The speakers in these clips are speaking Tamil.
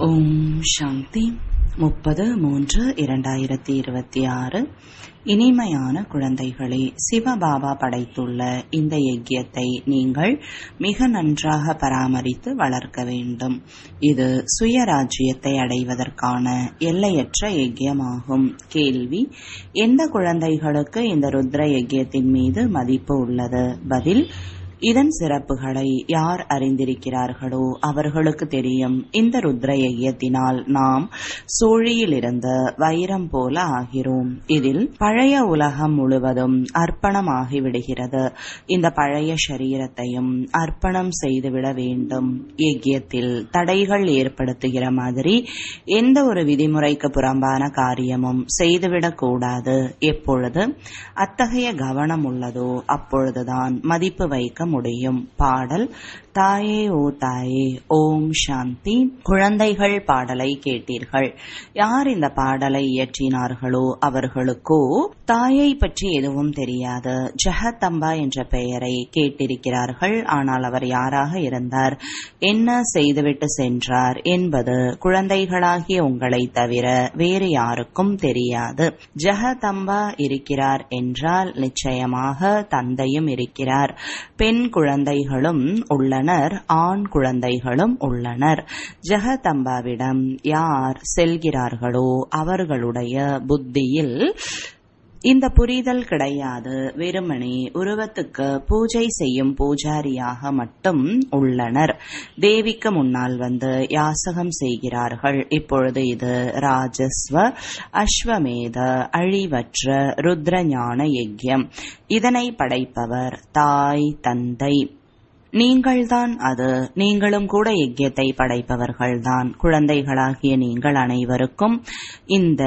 ஓம் சாந்தி முப்பது மூன்று இரண்டாயிரத்தி இருபத்தி ஆறு இனிமையான குழந்தைகளே சிவபாபா படைத்துள்ள இந்த யஜ்யத்தை நீங்கள் மிக நன்றாக பராமரித்து வளர்க்க வேண்டும் இது சுயராஜ்யத்தை அடைவதற்கான எல்லையற்ற யஜ்யமாகும் கேள்வி எந்த குழந்தைகளுக்கு இந்த ருத்ர யஜ்யத்தின் மீது மதிப்பு உள்ளது பதில் இதன் சிறப்புகளை யார் அறிந்திருக்கிறார்களோ அவர்களுக்கு தெரியும் இந்த ருத்ர யஜ்யத்தினால் நாம் சூழியிலிருந்து வைரம் போல ஆகிறோம் இதில் பழைய உலகம் முழுவதும் அர்ப்பணமாகி விடுகிறது இந்த பழைய சரீரத்தையும் அர்ப்பணம் செய்துவிட வேண்டும் யஜ்யத்தில் தடைகள் ஏற்படுத்துகிற மாதிரி எந்த ஒரு விதிமுறைக்கு புறம்பான காரியமும் செய்துவிடக் கூடாது எப்பொழுது அத்தகைய கவனம் உள்ளதோ அப்பொழுதுதான் மதிப்பு வைக்க முடியும் பாடல் தாயே ஓ தாயே ஓம் சாந்தி குழந்தைகள் பாடலை கேட்டீர்கள் யார் இந்த பாடலை இயற்றினார்களோ அவர்களுக்கோ தாயை பற்றி எதுவும் தெரியாது ஜெகதம்பா என்ற பெயரை கேட்டிருக்கிறார்கள் ஆனால் அவர் யாராக இருந்தார் என்ன செய்துவிட்டு சென்றார் என்பது குழந்தைகளாகிய உங்களை தவிர வேறு யாருக்கும் தெரியாது ஜெகதம்பா இருக்கிறார் என்றால் நிச்சயமாக தந்தையும் இருக்கிறார் பெண் குழந்தைகளும் உள்ளனர் ஆண் குழந்தைகளும் உள்ளனர் ஜெகதம்பாவிடம் யார் செல்கிறார்களோ அவர்களுடைய புத்தியில் இந்த புரிதல் கிடையாது வெறுமனே உருவத்துக்கு பூஜை செய்யும் பூஜாரியாக மட்டும் உள்ளனர் தேவிக்கு முன்னால் வந்து யாசகம் செய்கிறார்கள் இப்பொழுது இது ராஜஸ்வ அஸ்வமேத அழிவற்ற ருத்ரஞான யஜ்யம் இதனை படைப்பவர் தாய் தந்தை நீங்கள்தான் அது நீங்களும் கூட யஜ்யத்தை படைப்பவர்கள்தான் குழந்தைகளாகிய நீங்கள் அனைவருக்கும் இந்த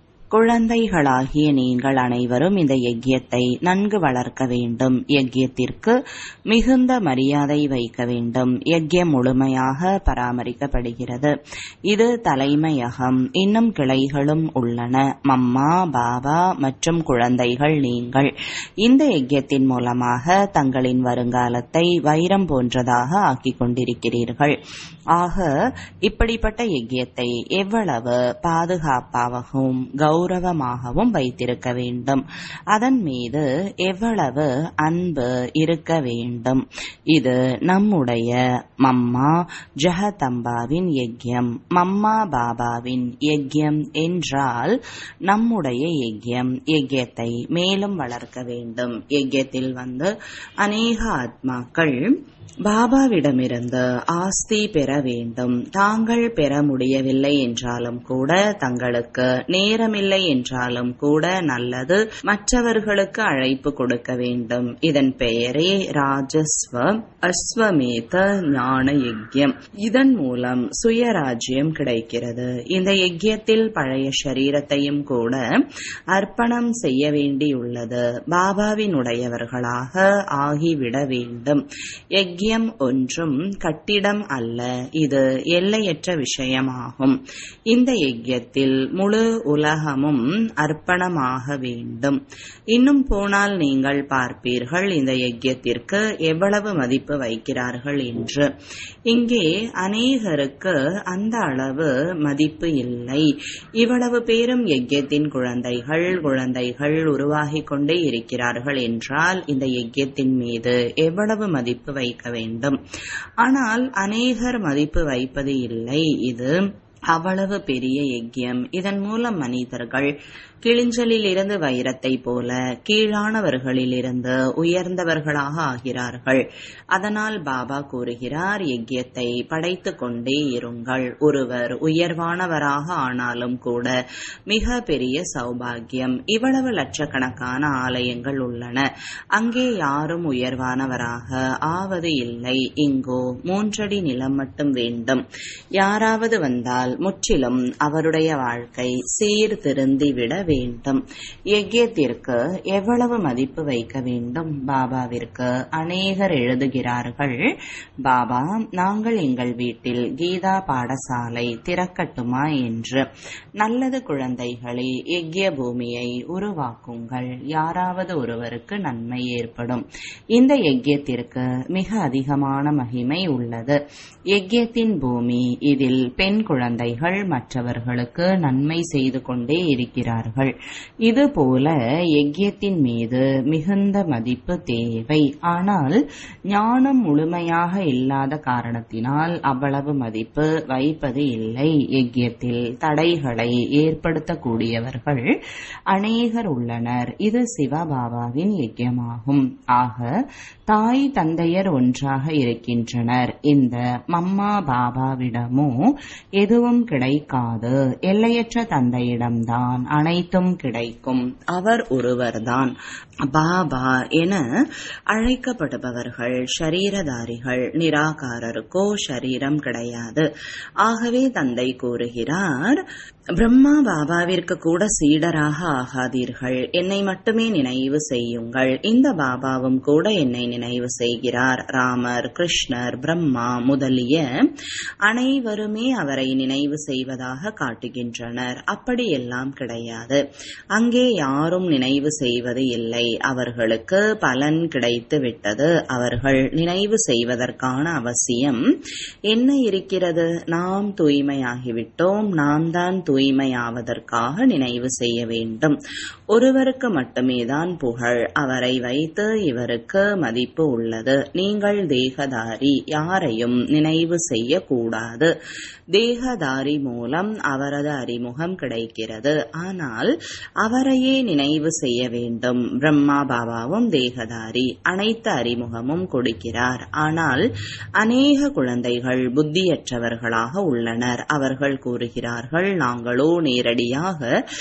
குழந்தைகளாகிய நீங்கள் அனைவரும் இந்த யஜ்யத்தை நன்கு வளர்க்க வேண்டும் யஜ்யத்திற்கு மிகுந்த மரியாதை வைக்க வேண்டும் யஜ்யம் முழுமையாக பராமரிக்கப்படுகிறது இது தலைமையகம் இன்னும் கிளைகளும் உள்ளன மம்மா பாபா மற்றும் குழந்தைகள் நீங்கள் இந்த யஜ்யத்தின் மூலமாக தங்களின் வருங்காலத்தை வைரம் போன்றதாக ஆக்கிக் கொண்டிருக்கிறீர்கள் ஆக இப்படிப்பட்ட யஜ்யத்தை எவ்வளவு பாதுகாப்பாகவும் கௌரவமாகவும் வைத்திருக்க வேண்டும் அதன் மீது எவ்வளவு அன்பு இருக்க வேண்டும் இது நம்முடைய மம்மா ஜெகதம்பாவின் யஜ்யம் மம்மா பாபாவின் யஜ்யம் என்றால் நம்முடைய யஜ்யம் யஜ்யத்தை மேலும் வளர்க்க வேண்டும் யஜ்யத்தில் வந்து அநேக ஆத்மாக்கள் பாபாவிடமிருந்து ஆஸ்தி பெற வேண்டும் தாங்கள் பெற முடியவில்லை என்றாலும் கூட தங்களுக்கு நேரமில்லை என்றாலும் கூட நல்லது மற்றவர்களுக்கு அழைப்பு கொடுக்க வேண்டும் இதன் பெயரே ராஜஸ்வ அஸ்வமேத ஞான யஜ்யம் இதன் மூலம் சுயராஜ்யம் கிடைக்கிறது இந்த யஜ்யத்தில் பழைய சரீரத்தையும் கூட அர்ப்பணம் செய்ய வேண்டியுள்ளது பாபாவினுடையவர்களாக ஆகிவிட வேண்டும் யஜ்யம் ஒன்றும் கட்டிடம் அல்ல இது எல்லையற்ற விஷயமாகும் இந்த யஜ்யத்தில் முழு உலகமும் அர்ப்பணமாக வேண்டும் இன்னும் போனால் நீங்கள் பார்ப்பீர்கள் இந்த யஜ்யத்திற்கு எவ்வளவு மதிப்பு வைக்கிறார்கள் என்று இங்கே அநேகருக்கு அந்த அளவு மதிப்பு இல்லை இவ்வளவு பேரும் யஜ்யத்தின் குழந்தைகள் குழந்தைகள் உருவாகிக் கொண்டே இருக்கிறார்கள் என்றால் இந்த யஜ்யத்தின் மீது எவ்வளவு மதிப்பு வைக்க வேண்டும் ஆனால் அநேகர் மதிப்பு வைப்பது இல்லை இது அவ்வளவு பெரிய யஜ்யம் இதன் மூலம் மனிதர்கள் கிளிஞ்சலில் இருந்து வைரத்தை போல கீழானவர்களிலிருந்து உயர்ந்தவர்களாக ஆகிறார்கள் அதனால் பாபா கூறுகிறார் யஜ்யத்தை படைத்து கொண்டே இருங்கள் ஒருவர் உயர்வானவராக ஆனாலும் கூட மிக பெரிய சௌபாகியம் இவ்வளவு லட்சக்கணக்கான ஆலயங்கள் உள்ளன அங்கே யாரும் உயர்வானவராக ஆவது இல்லை இங்கோ மூன்றடி நிலம் மட்டும் வேண்டும் யாராவது வந்தால் முற்றிலும் அவருடைய வாழ்க்கை சீர்திருந்திவிட வேண்டும் யஜ்யத்திற்கு எவ்வளவு மதிப்பு வைக்க வேண்டும் பாபாவிற்கு அநேகர் எழுதுகிறார்கள் பாபா நாங்கள் எங்கள் வீட்டில் கீதா பாடசாலை திறக்கட்டுமா என்று நல்லது குழந்தைகளே யஜ்ய பூமியை உருவாக்குங்கள் யாராவது ஒருவருக்கு நன்மை ஏற்படும் இந்த யஜ்யத்திற்கு மிக அதிகமான மகிமை உள்ளது யஜ்யத்தின் பூமி இதில் பெண் குழந்தை குழந்தைகள் மற்றவர்களுக்கு நன்மை செய்து கொண்டே இருக்கிறார்கள் இதுபோல யஜ்யத்தின் மீது மிகுந்த மதிப்பு தேவை ஆனால் ஞானம் முழுமையாக இல்லாத காரணத்தினால் அவ்வளவு மதிப்பு வைப்பது இல்லை யஜ்யத்தில் தடைகளை ஏற்படுத்தக்கூடியவர்கள் அநேகர் உள்ளனர் இது சிவபாபாவின் யஜ்யமாகும் ஆக தாய் தந்தையர் ஒன்றாக இருக்கின்றனர் இந்த மம்மா பாபாவிடமோ எதுவும் கிடைக்காது எல்லையற்ற தந்தையிடம்தான் அனைத்தும் கிடைக்கும் அவர் ஒருவர்தான் பாபா என அழைக்கப்படுபவர்கள் ஷரீரதாரிகள் நிராகாரருக்கோ ஷரீரம் கிடையாது ஆகவே தந்தை கூறுகிறார் பிரம்மா பாபாவிற்கு கூட சீடராக ஆகாதீர்கள் என்னை மட்டுமே நினைவு செய்யுங்கள் இந்த பாபாவும் கூட என்னை நினைவு செய்கிறார் ராமர் கிருஷ்ணர் பிரம்மா முதலிய அனைவருமே அவரை நினைவு செய்வதாக காட்டுகின்றனர் அப்படியெல்லாம் கிடையாது அங்கே யாரும் நினைவு செய்வது இல்லை அவர்களுக்கு பலன் கிடைத்து விட்டது அவர்கள் நினைவு செய்வதற்கான அவசியம் என்ன இருக்கிறது நாம் தூய்மையாகிவிட்டோம் நாம் தான் தூய்மையாவதற்காக நினைவு செய்ய வேண்டும் ஒருவருக்கு மட்டுமே தான் புகழ் அவரை வைத்து இவருக்கு மதிப்பு உள்ளது நீங்கள் தேகதாரி யாரையும் நினைவு செய்யக்கூடாது தேகதாரி மூலம் அவரது அறிமுகம் கிடைக்கிறது ஆனால் அவரையே நினைவு செய்ய வேண்டும் பிரம்மா பாபாவும் தேகதாரி அனைத்து அறிமுகமும் கொடுக்கிறார் ஆனால் அநேக குழந்தைகள் புத்தியற்றவர்களாக உள்ளனர் அவர்கள் கூறுகிறார்கள் நாங்களோ நேரடியாக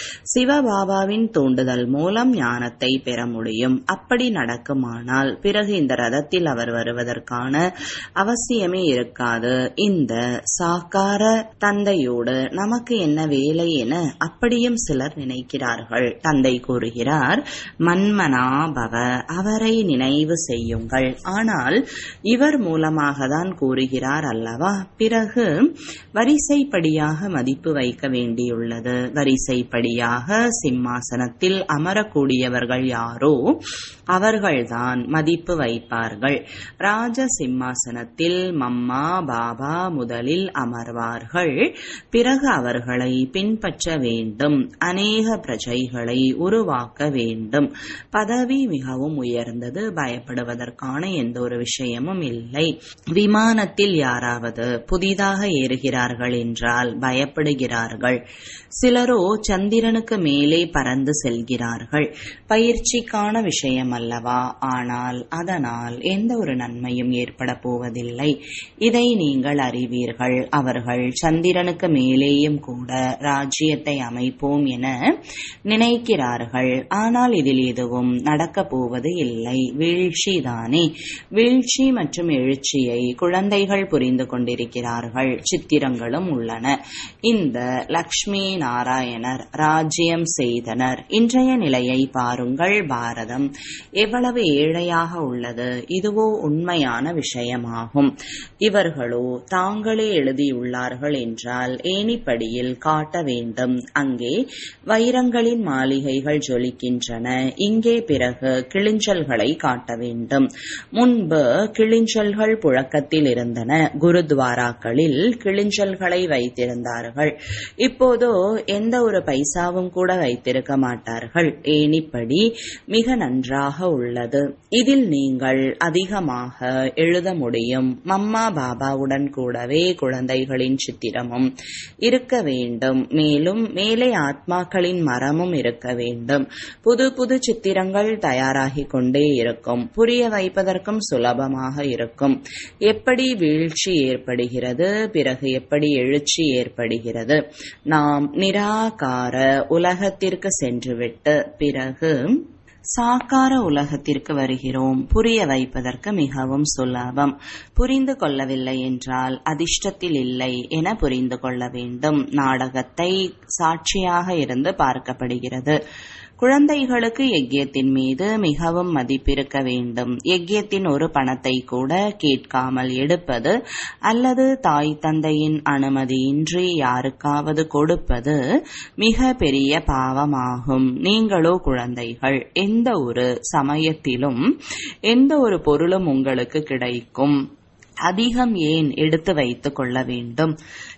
சிவபாபாவின் தூண்டுதல் மூலம் ஞானத்தை பெற முடியும் அப்படி நடக்குமானால் பிறகு இந்த ரதத்தில் அவர் வருவதற்கான அவசியமே இருக்காது இந்த சாக்கார தந்தையோடு நமக்கு என்ன வேலை என அப்படியும் சிலர் நினைக்கிறார்கள் தந்தை கூறுகிறார் மன்மனா பவ அவரை நினைவு செய்யுங்கள் ஆனால் இவர் மூலமாக தான் கூறுகிறார் அல்லவா பிறகு வரிசைப்படியாக மதிப்பு வைக்க வேண்டியுள்ளது வரிசைப்படியாக சிம்மாசனத்தில் அமரக்கூடியவர்கள் யாரோ அவர்கள்தான் மதிப்பு வைப்பார்கள் ராஜ சிம்மாசனத்தில் மம்மா பாபா முதலில் அமர்வார்கள் பிறகு அவர்களை பின்பற்ற வேண்டும் அநேக பிரஜைகளை உருவாக்க வேண்டும் பதவி மிகவும் உயர்ந்தது பயப்படுவதற்கான எந்த ஒரு விஷயமும் இல்லை விமானத்தில் யாராவது புதிதாக ஏறுகிறார்கள் என்றால் பயப்படுகிறார்கள் சிலரோ சந்திரனுக்கு மேலே பறந்து செல்கிறார்கள் பயிற்சிக்கான விஷயம் அல்லவா ஆனால் அதனால் எந்த ஒரு நன்மையும் ஏற்பட போவதில்லை இதை நீங்கள் அறிவீர்கள் அவர்கள் சந்திரனுக்கு மேலேயும் கூட ராஜ்யத்தை அமைப்போம் என நினைக்கிறார்கள் ஆனால் இதில் எதுவும் நடக்கப் போவது இல்லை வீழ்ச்சி தானே வீழ்ச்சி மற்றும் எழுச்சியை குழந்தைகள் புரிந்து கொண்டிருக்கிறார்கள் சித்திரங்களும் உள்ளன இந்த லக்ஷ்மி நாராயணர் ராஜ்யம் செய்தனர் இன்றைய நிலையை பாருங்கள் பாரதம் எவ்வளவு ஏழையாக உள்ளது இதுவோ உண்மையான விஷயமாகும் இவர்களோ தாங்களே எழுதியுள்ளார்கள் என்றால் ஏணிப்படியில் காட்ட வேண்டும் அங்கே வைரங்களின் மாளிகைகள் ஜொலிக்கின்றன இங்கே பிறகு கிளிஞ்சல்களை காட்ட வேண்டும் முன்பு கிளிஞ்சல்கள் புழக்கத்தில் இருந்தன குருத்வாராக்களில் கிளிஞ்சல்களை வைத்திருந்தார்கள் இப்போதோ எந்த ஒரு பைசாவும் கூட வைத்திருக்க மாட்டார்கள் ஏணிப்படி மிக நன்றாக உள்ளது இதில் நீங்கள் அதிகமாக எழுத முடியும் மம்மா பாபாவுடன் கூடவே குழந்தைகளின் சித்திரமும் இருக்க வேண்டும் மேலும் மேலே ஆத்மாக்களின் மரமும் இருக்க வேண்டும் புது புது சித்திரங்கள் தயாராகி கொண்டே இருக்கும் புரிய வைப்பதற்கும் சுலபமாக இருக்கும் எப்படி வீழ்ச்சி ஏற்படுகிறது பிறகு எப்படி எழுச்சி ஏற்படுகிறது நாம் நிராகார உலகத்திற்கு சென்றுவிட்டு பிறகு சாக்கார உலகத்திற்கு வருகிறோம் புரிய வைப்பதற்கு மிகவும் சுலபம் புரிந்து கொள்ளவில்லை என்றால் அதிர்ஷ்டத்தில் இல்லை என புரிந்து கொள்ள வேண்டும் நாடகத்தை சாட்சியாக இருந்து பார்க்கப்படுகிறது குழந்தைகளுக்கு யஜ்யத்தின் மீது மிகவும் மதிப்பிருக்க வேண்டும் யஜ்யத்தின் ஒரு பணத்தை கூட கேட்காமல் எடுப்பது அல்லது தாய் தந்தையின் அனுமதியின்றி யாருக்காவது கொடுப்பது மிக பெரிய பாவமாகும் நீங்களோ குழந்தைகள் எந்த ஒரு சமயத்திலும் எந்த ஒரு பொருளும் உங்களுக்கு கிடைக்கும் அதிகம் ஏன் எடுத்து வைத்துக் கொள்ள வேண்டும்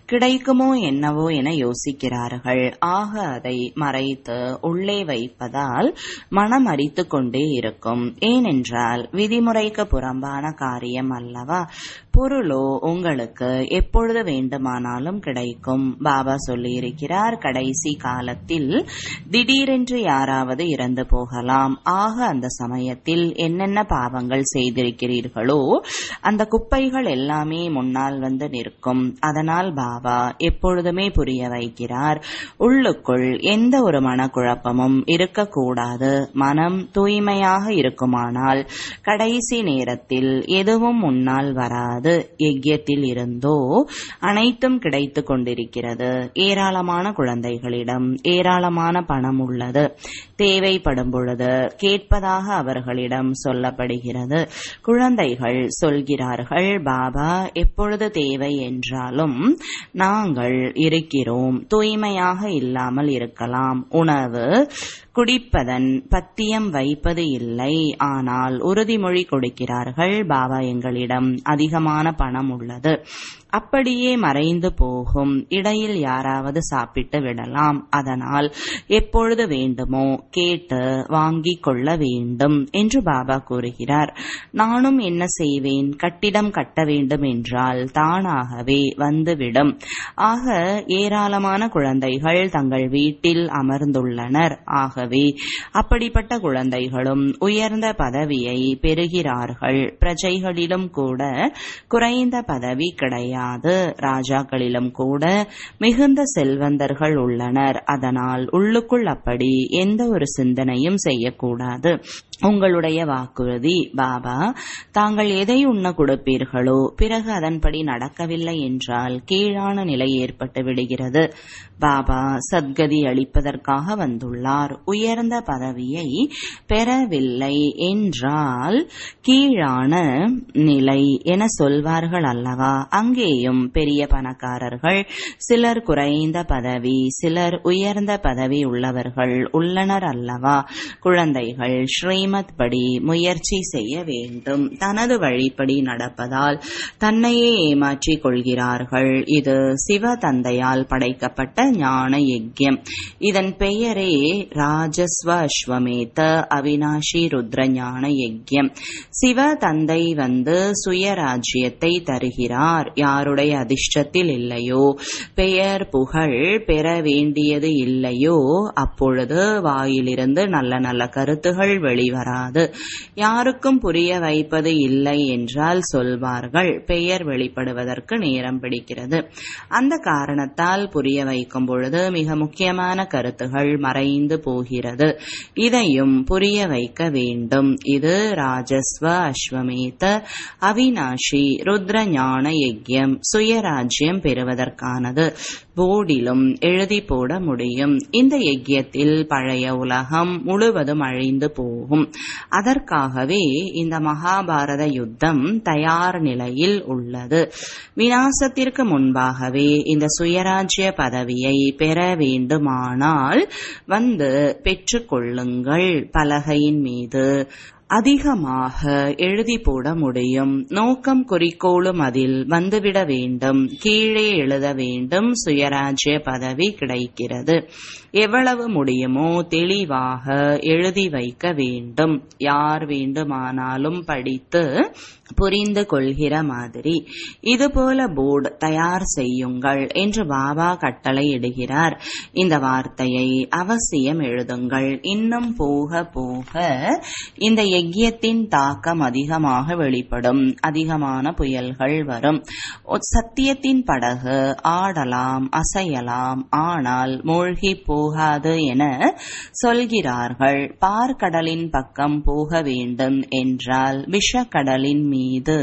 கிடைக்குமோ என்னவோ என யோசிக்கிறார்கள் ஆக அதை மறைத்து உள்ளே வைப்பதால் மனம் அரித்து கொண்டே இருக்கும் ஏனென்றால் விதிமுறைக்கு புறம்பான காரியம் அல்லவா பொருளோ உங்களுக்கு எப்பொழுது வேண்டுமானாலும் கிடைக்கும் பாபா சொல்லியிருக்கிறார் கடைசி காலத்தில் திடீரென்று யாராவது இறந்து போகலாம் ஆக அந்த சமயத்தில் என்னென்ன பாவங்கள் செய்திருக்கிறீர்களோ அந்த குப்பைகள் எல்லாமே முன்னால் வந்து நிற்கும் அதனால் பாபா எப்பொழுதுமே புரிய வைக்கிறார் உள்ளுக்குள் எந்த ஒரு மனக்குழப்பமும் இருக்கக்கூடாது மனம் தூய்மையாக இருக்குமானால் கடைசி நேரத்தில் எதுவும் முன்னால் வராது யஜ்யத்தில் இருந்தோ அனைத்தும் கிடைத்து கொண்டிருக்கிறது ஏராளமான குழந்தைகளிடம் ஏராளமான பணம் உள்ளது தேவைப்படும் பொழுது கேட்பதாக அவர்களிடம் சொல்லப்படுகிறது குழந்தைகள் சொல்கிறார்கள் பாபா எப்பொழுது தேவை என்றாலும் நாங்கள் இருக்கிறோம் தூய்மையாக இல்லாமல் இருக்கலாம் உணவு குடிப்பதன் பத்தியம் வைப்பது இல்லை ஆனால் உறுதிமொழி கொடுக்கிறார்கள் பாபா எங்களிடம் அதிகமான பணம் உள்ளது அப்படியே மறைந்து போகும் இடையில் யாராவது சாப்பிட்டு விடலாம் அதனால் எப்பொழுது வேண்டுமோ கேட்டு வாங்கிக் கொள்ள வேண்டும் என்று பாபா கூறுகிறார் நானும் என்ன செய்வேன் கட்டிடம் கட்ட வேண்டும் என்றால் தானாகவே வந்துவிடும் ஆக ஏராளமான குழந்தைகள் தங்கள் வீட்டில் அமர்ந்துள்ளனர் ஆகவே அப்படிப்பட்ட குழந்தைகளும் உயர்ந்த பதவியை பெறுகிறார்கள் பிரஜைகளிலும் கூட குறைந்த பதவி கிடையாது ராஜாக்களிலும் கூட மிகுந்த செல்வந்தர்கள் உள்ளனர் அதனால் உள்ளுக்குள் அப்படி எந்த ஒரு சிந்தனையும் செய்யக்கூடாது உங்களுடைய வாக்குறுதி பாபா தாங்கள் எதை உண்ண கொடுப்பீர்களோ பிறகு அதன்படி நடக்கவில்லை என்றால் கீழான நிலை ஏற்பட்டு விடுகிறது பாபா சத்கதி அளிப்பதற்காக வந்துள்ளார் உயர்ந்த பதவியை பெறவில்லை என்றால் கீழான நிலை என சொல்வார்கள் அல்லவா அங்கேயும் பெரிய பணக்காரர்கள் சிலர் குறைந்த பதவி சிலர் உயர்ந்த பதவி உள்ளவர்கள் உள்ளனர் அல்லவா குழந்தைகள் ஸ்ரீமத் படி முயற்சி செய்ய வேண்டும் தனது வழிப்படி நடப்பதால் தன்னையே ஏமாற்றிக் கொள்கிறார்கள் இது சிவ தந்தையால் படைக்கப்பட்ட ஞான யஜ்யம் இதன் பெயரே ராஜஸ்வ அஸ்வமேத அவினாஷி ருத்ர ஞான யஜ்யம் சிவ தந்தை வந்து சுயராஜ்யத்தை தருகிறார் யாருடைய அதிர்ஷ்டத்தில் இல்லையோ பெயர் புகழ் பெற வேண்டியது இல்லையோ அப்பொழுது வாயிலிருந்து நல்ல நல்ல கருத்துகள் வெளிவராது யாருக்கும் புரிய வைப்பது இல்லை என்றால் சொல்வார்கள் பெயர் வெளிப்படுவதற்கு நேரம் பிடிக்கிறது அந்த காரணத்தால் புரிய வைக்கும் பொழுது மிக முக்கியமான கருத்துகள் மறைந்து போகிறது இதையும் புரிய வைக்க வேண்டும் இது ராஜஸ்வ அஸ்வமேத அவினாஷி ருத்ர ஞான யஜ்யம் சுயராஜ்யம் பெறுவதற்கானது போர்டிலும் எழுதி போட முடியும் இந்த யஜ்யத்தில் பழைய உலகம் முழுவதும் அழிந்து போகும் அதற்காகவே இந்த மகாபாரத யுத்தம் தயார் நிலையில் உள்ளது வினாசத்திற்கு முன்பாகவே இந்த சுயராஜ்ய பதவியை பெற வேண்டுமானால் வந்து பெற்றுக்கொள்ளுங்கள் பலகையின் மீது அதிகமாக எழுதி போட முடியும் நோக்கம் குறிக்கோளும் அதில் வந்துவிட வேண்டும் கீழே எழுத வேண்டும் சுயராஜ்ய பதவி கிடைக்கிறது எவ்வளவு முடியுமோ தெளிவாக எழுதி வைக்க வேண்டும் யார் வேண்டுமானாலும் படித்து புரிந்து கொள்கிற மாதிரி இதுபோல போர்டு தயார் செய்யுங்கள் என்று பாபா கட்டளை இடுகிறார் இந்த வார்த்தையை அவசியம் எழுதுங்கள் இன்னும் போக போக இந்த யஜ்யத்தின் தாக்கம் அதிகமாக வெளிப்படும் அதிகமான புயல்கள் வரும் சத்தியத்தின் படகு ஆடலாம் அசையலாம் ஆனால் மூழ்கி போகாது என சொல்கிறார்கள் பார்க்கடலின் பக்கம் போக வேண்டும் என்றால் விஷக்கடலின் மீது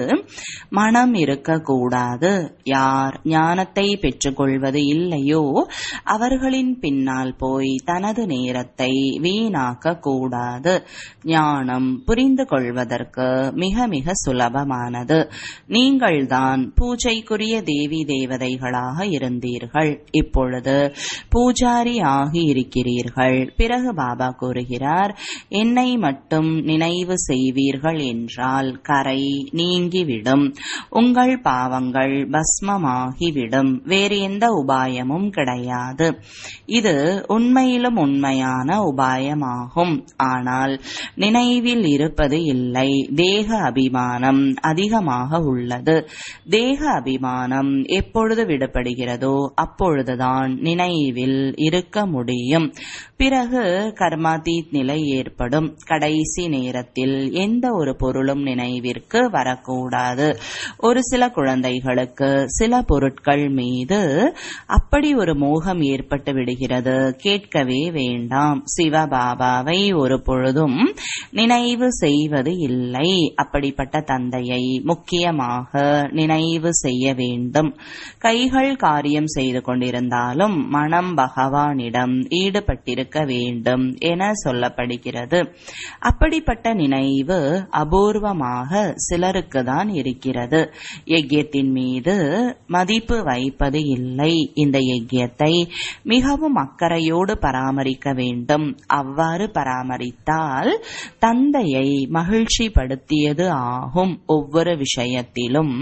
மனம் இருக்கக்கூடாது யார் ஞானத்தை பெற்றுக்கொள்வது இல்லையோ அவர்களின் பின்னால் போய் தனது நேரத்தை வீணாக்க கூடாது ஞானம் புரிந்து கொள்வதற்கு மிக மிக சுலபமானது நீங்கள்தான் பூஜைக்குரிய தேவி தேவதைகளாக இருந்தீர்கள் இப்பொழுது பூஜாரி ஆகி இருக்கிறீர்கள் பிறகு பாபா கூறுகிறார் என்னை மட்டும் நினைவு செய்வீர்கள் என்றால் கரை நீங்கிவிடும் உங்கள் பாவங்கள் பஸ்மமாகிவிடும் வேறு எந்த உபாயமும் கிடையாது இது உண்மையிலும் உண்மையான உபாயமாகும் ஆனால் நினைவில் இருப்பது இல்லை தேக அபிமானம் அதிகமாக உள்ளது தேக அபிமானம் எப்பொழுது விடுபடுகிறதோ அப்பொழுதுதான் நினைவில் இருக்க முடியும் பிறகு கர்மாதீத் நிலை ஏற்படும் கடைசி நேரத்தில் எந்த ஒரு பொருளும் நினைவிற்கு வரக்கூடாது ஒரு சில குழந்தைகளுக்கு சில பொருட்கள் மீது அப்படி ஒரு மோகம் ஏற்பட்டு விடுகிறது கேட்கவே வேண்டாம் சிவபாபாவை ஒரு பொழுதும் நினைவு செய்வது இல்லை அப்படிப்பட்ட தந்தையை முக்கியமாக நினைவு செய்ய வேண்டும் கைகள் காரியம் செய்து கொண்டிருந்தாலும் மனம் பகவானிடம் ஈடுபட்டிருக்க வேண்டும் என சொல்லப்படுகிறது அப்படிப்பட்ட நினைவு அபூர்வமாக சிலருக்கு தான் இருக்கிறது யஜ்யத்தின் மீது மதிப்பு வைப்பது இல்லை இந்த யஜ்யத்தை மிகவும் அக்கறையோடு பராமரிக்க வேண்டும் அவ்வாறு பராமரித்தால் தந்தையை மகிழ்ச்சிப்படுத்தியது ஆகும் ஒவ்வொரு விஷயத்திலும்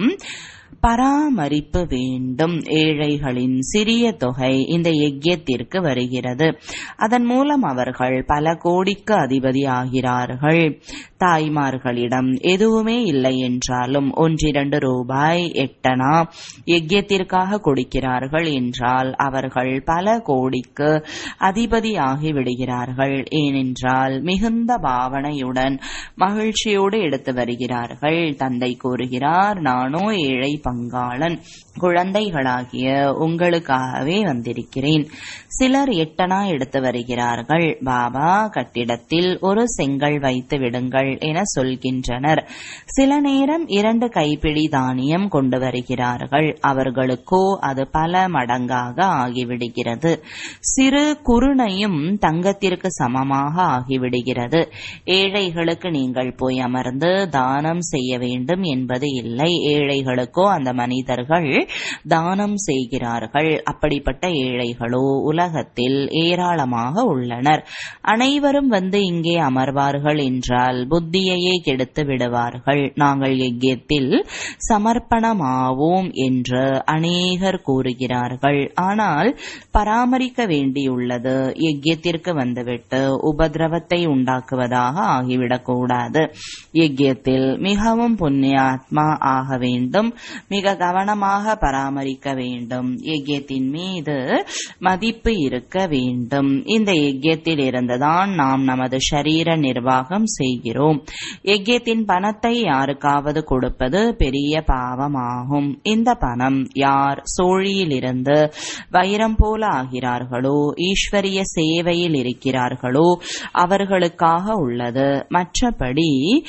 பராமரிப்பு வேண்டும் ஏழைகளின் சிறிய தொகை இந்த யஜ்யத்திற்கு வருகிறது அதன் மூலம் அவர்கள் பல கோடிக்கு அதிபதி ஆகிறார்கள் தாய்மார்களிடம் எதுவுமே இல்லை என்றாலும் ஒன்றிரண்டு ரூபாய் எட்டனா யஜ்யத்திற்காக கொடுக்கிறார்கள் என்றால் அவர்கள் பல கோடிக்கு அதிபதி ஆகிவிடுகிறார்கள் ஏனென்றால் மிகுந்த பாவனையுடன் மகிழ்ச்சியோடு எடுத்து வருகிறார்கள் தந்தை கூறுகிறார் நானோ ஏழை பங்காளன் குழந்தைகளாகிய உங்களுக்காகவே வந்திருக்கிறேன் சிலர் எட்டனா எடுத்து வருகிறார்கள் பாபா கட்டிடத்தில் ஒரு செங்கல் வைத்து விடுங்கள் என சொல்கின்றனர் சில நேரம் இரண்டு கைப்பிடி தானியம் கொண்டு வருகிறார்கள் அவர்களுக்கோ அது பல மடங்காக ஆகிவிடுகிறது சிறு குருணையும் தங்கத்திற்கு சமமாக ஆகிவிடுகிறது ஏழைகளுக்கு நீங்கள் போய் அமர்ந்து தானம் செய்ய வேண்டும் என்பது இல்லை ஏழைகளுக்கோ அந்த மனிதர்கள் தானம் செய்கிறார்கள் அப்படிப்பட்ட ஏழைகளோ உலகத்தில் ஏராளமாக உள்ளனர் அனைவரும் வந்து இங்கே அமர்வார்கள் என்றால் புத்தியையே கெடுத்து விடுவார்கள் நாங்கள் யஜ்யத்தில் சமர்ப்பணமாவோம் என்று அநேகர் கூறுகிறார்கள் ஆனால் பராமரிக்க வேண்டியுள்ளது யஜ்யத்திற்கு வந்துவிட்டு உபதிரவத்தை உண்டாக்குவதாக ஆகிவிடக்கூடாது யஜ்யத்தில் மிகவும் புண்ணியாத்மா ஆக வேண்டும் மிக கவனமாக பராமரிக்க வேண்டும் யஜ்யத்தின் மீது மதிப்பு இருக்க வேண்டும் இந்த யஜ்யத்தில் இருந்துதான் நாம் நமது சரீர நிர்வாகம் செய்கிறோம் யஜ்யத்தின் பணத்தை யாருக்காவது கொடுப்பது பெரிய பாவமாகும் இந்த பணம் யார் சோழியிலிருந்து வைரம் போல ஆகிறார்களோ ஈஸ்வரிய சேவையில் இருக்கிறார்களோ அவர்களுக்காக உள்ளது மற்றபடி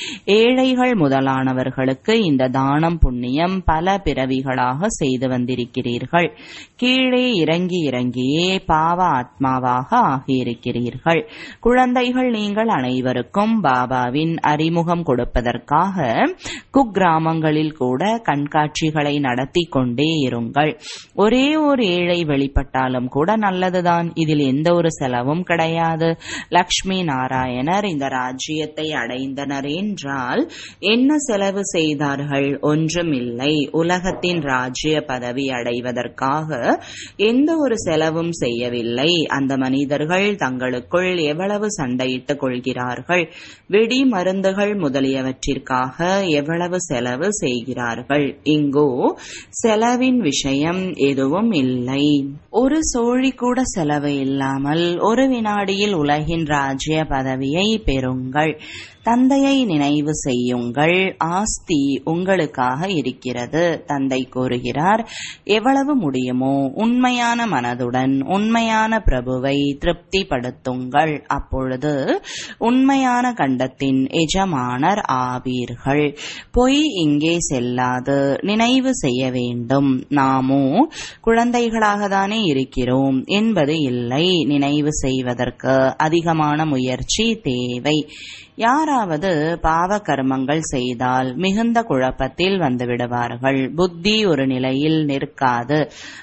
ஏழைகள் முதலானவர்களுக்கு இந்த தானம் புண்ணியம் பல பிறவிகளாக செய்து வந்திருக்கிறீர்கள் கீழே இறங்கி இறங்கியே பாவ ஆத்மாவாக ஆகியிருக்கிறீர்கள் குழந்தைகள் நீங்கள் அனைவருக்கும் பாபாவின் அறிமுகம் கொடுப்பதற்காக குக்கிராமங்களில் கூட கண்காட்சிகளை நடத்தி கொண்டே இருங்கள் ஒரே ஒரு ஏழை வெளிப்பட்டாலும் கூட நல்லதுதான் இதில் எந்த ஒரு செலவும் கிடையாது லக்ஷ்மி நாராயணர் இந்த ராஜ்யத்தை அடைந்தனர் என்றால் என்ன செலவு செய்தார்கள் ஒன்றுமில்லை உலகத்தின் ராஜ்ய பதவி அடைவதற்காக எந்த ஒரு செலவும் செய்யவில்லை அந்த மனிதர்கள் தங்களுக்குள் எவ்வளவு சண்டையிட்டுக் கொள்கிறார்கள் வெடி மருந்துகள் முதலியவற்றிற்காக எவ்வளவு செலவு செய்கிறார்கள் இங்கோ செலவின் விஷயம் எதுவும் இல்லை ஒரு சோழி கூட செலவு இல்லாமல் ஒரு வினாடியில் உலகின் ராஜ்ய பதவியை பெறுங்கள் தந்தையை நினைவு செய்யுங்கள் ஆஸ்தி உங்களுக்காக இருக்கிறது தந்தை கூறுகிறார் எவ்வளவு முடியுமோ உண்மையான மனதுடன் உண்மையான பிரபுவை திருப்திப்படுத்துங்கள் அப்பொழுது உண்மையான கண்டத்தின் எஜமானர் ஆவீர்கள் பொய் இங்கே செல்லாது நினைவு செய்ய வேண்டும் நாமோ குழந்தைகளாக தானே இருக்கிறோம் என்பது இல்லை நினைவு செய்வதற்கு அதிகமான முயற்சி தேவை யாராவது பாவ கர்மங்கள் செய்தால் மிகுந்த குழப்பத்தில் வந்து விடுவார்கள் புத்தி ஒரு நிலையில் நிற்காது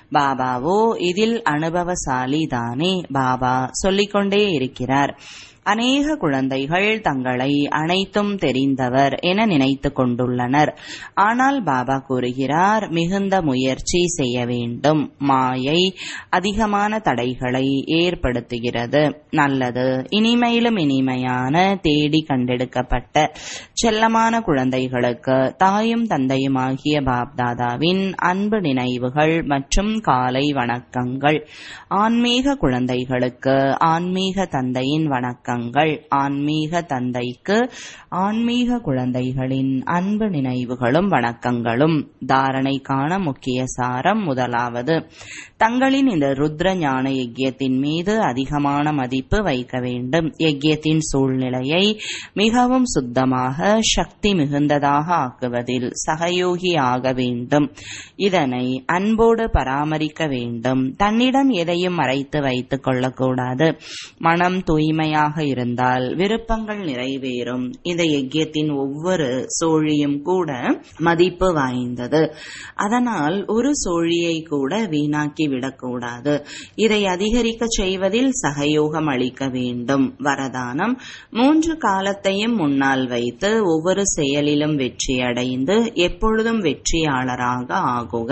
பாபாவோ இதில் அனுபவசாலி தானே பாபா சொல்லிக்கொண்டே இருக்கிறார் அநேக குழந்தைகள் தங்களை அனைத்தும் தெரிந்தவர் என நினைத்து கொண்டுள்ளனர் ஆனால் பாபா கூறுகிறார் மிகுந்த முயற்சி செய்ய வேண்டும் மாயை அதிகமான தடைகளை ஏற்படுத்துகிறது நல்லது இனிமையிலும் இனிமையான தேடி கண்டெடுக்கப்பட்ட செல்லமான குழந்தைகளுக்கு தாயும் தந்தையுமாகிய பாப்தாதாவின் அன்பு நினைவுகள் மற்றும் காலை வணக்கங்கள் ஆன்மீக குழந்தைகளுக்கு ஆன்மீக தந்தையின் வணக்கங்கள் ஆன்மீக தந்தைக்கு ஆன்மீக குழந்தைகளின் அன்பு நினைவுகளும் வணக்கங்களும் தாரணைக்கான முக்கிய சாரம் முதலாவது தங்களின் இந்த ருத்ர ஞான யஜ்யத்தின் மீது அதிகமான மதிப்பு வைக்க வேண்டும் யஜ்யத்தின் சூழ்நிலையை மிகவும் சுத்தமாக சக்தி மிகுந்ததாக ஆக்குவதில் சகயோகி ஆக வேண்டும் இதனை அன்போடு பராமரிக்க வேண்டும் தன்னிடம் எதையும் மறைத்து வைத்துக் கொள்ளக்கூடாது மனம் தூய்மையாக இருந்தால் விருப்பங்கள் நிறைவேறும் இந்த யஜ்யத்தின் ஒவ்வொரு சோழியும் கூட மதிப்பு வாய்ந்தது அதனால் ஒரு சோழியை கூட வீணாக்கி விடக்கூடாது இதை அதிகரிக்க செய்வதில் சகயோகம் அளிக்க வேண்டும் வரதானம் மூன்று காலத்தையும் முன்னால் வைத்து ஒவ்வொரு செயலிலும் வெற்றியடைந்து எப்பொழுதும் வெற்றியாளராக ஆகுக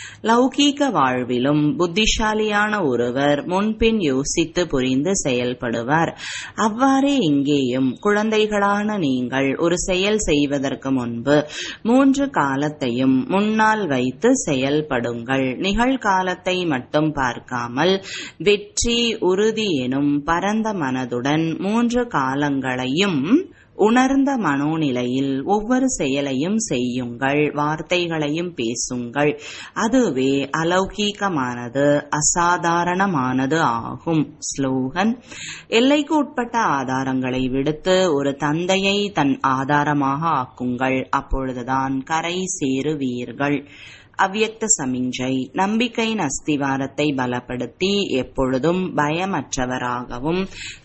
லௌகீக வாழ்விலும் புத்திசாலியான ஒருவர் முன்பின் யோசித்து புரிந்து செயல்படுவார் அவ்வாறே இங்கேயும் குழந்தைகளான நீங்கள் ஒரு செயல் செய்வதற்கு முன்பு மூன்று காலத்தையும் முன்னால் வைத்து செயல்படுங்கள் நிகழ்காலத்தை மட்டும் பார்க்காமல் வெற்றி உறுதி எனும் பரந்த மனதுடன் மூன்று காலங்களையும் உணர்ந்த மனோநிலையில் ஒவ்வொரு செயலையும் செய்யுங்கள் வார்த்தைகளையும் பேசுங்கள் அதுவே அலௌகீகமானது அசாதாரணமானது ஆகும் ஸ்லோகன் எல்லைக்கு உட்பட்ட ஆதாரங்களை விடுத்து ஒரு தந்தையை தன் ஆதாரமாக ஆக்குங்கள் அப்பொழுதுதான் கரை சேருவீர்கள் அவ்யக்த சமிஞ்சை நம்பிக்கையின் அஸ்திவாரத்தை பலப்படுத்தி எப்பொழுதும் பயமற்றவராகவும்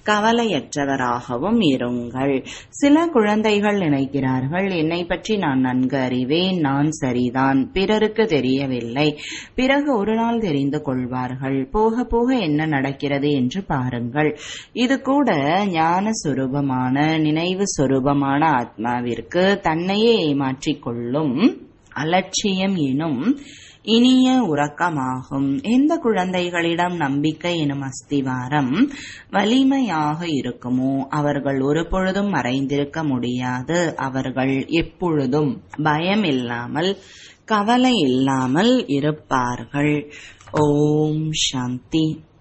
கவலையற்றவராகவும் இருங்கள் சில குழந்தைகள் நினைக்கிறார்கள் என்னை பற்றி நான் நன்கு அறிவேன் நான் சரிதான் பிறருக்கு தெரியவில்லை பிறகு ஒரு நாள் தெரிந்து கொள்வார்கள் போக போக என்ன நடக்கிறது என்று பாருங்கள் இது கூட ஞான சுரூபமான நினைவு சுரூபமான ஆத்மாவிற்கு தன்னையே ஏமாற்றிக் கொள்ளும் அலட்சியம் எனும் இனிய உறக்கமாகும் எந்த குழந்தைகளிடம் நம்பிக்கை எனும் அஸ்திவாரம் வலிமையாக இருக்குமோ அவர்கள் ஒரு பொழுதும் மறைந்திருக்க முடியாது அவர்கள் எப்பொழுதும் பயம் இல்லாமல் கவலை இல்லாமல் இருப்பார்கள் ஓம் சாந்தி